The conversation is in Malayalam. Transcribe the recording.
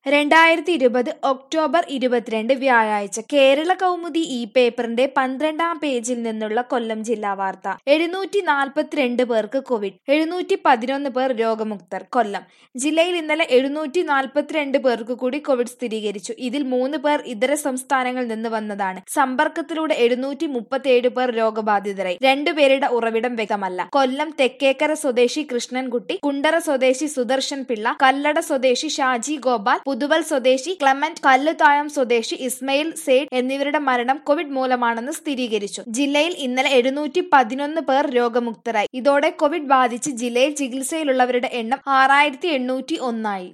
രണ്ടായിരത്തി ഇരുപത് ഒക്ടോബർ ഇരുപത്തിരണ്ട് വ്യാഴാഴ്ച കേരള കൗമുദി ഈ പേപ്പറിന്റെ പന്ത്രണ്ടാം പേജിൽ നിന്നുള്ള കൊല്ലം ജില്ലാ വാർത്ത എഴുന്നൂറ്റി നാൽപ്പത്തിരണ്ട് പേർക്ക് കോവിഡ് എഴുന്നൂറ്റി പതിനൊന്ന് പേർ രോഗമുക്തർ കൊല്ലം ജില്ലയിൽ ഇന്നലെ എഴുന്നൂറ്റി നാൽപ്പത്തിരണ്ട് പേർക്ക് കൂടി കോവിഡ് സ്ഥിരീകരിച്ചു ഇതിൽ മൂന്ന് പേർ ഇതര സംസ്ഥാനങ്ങളിൽ നിന്ന് വന്നതാണ് സമ്പർക്കത്തിലൂടെ എഴുന്നൂറ്റി മുപ്പത്തിയേഴ് പേർ രോഗബാധിതരായി രണ്ടുപേരുടെ ഉറവിടം വ്യക്തമല്ല കൊല്ലം തെക്കേക്കര സ്വദേശി കൃഷ്ണൻകുട്ടി കുണ്ടറ സ്വദേശി സുദർശൻ പിള്ള കല്ലട സ്വദേശി ഷാജി ഗോപാൽ പുതുവൽ സ്വദേശി ക്ലമന്റ് കല്ലുതായം സ്വദേശി ഇസ്മയിൽ സേഡ് എന്നിവരുടെ മരണം കോവിഡ് മൂലമാണെന്ന് സ്ഥിരീകരിച്ചു ജില്ലയിൽ ഇന്നലെ എഴുന്നൂറ്റി പതിനൊന്ന് പേർ രോഗമുക്തരായി ഇതോടെ കോവിഡ് ബാധിച്ച് ജില്ലയിൽ ചികിത്സയിലുള്ളവരുടെ എണ്ണം ആറായിരത്തി എണ്ണൂറ്റി ഒന്നായി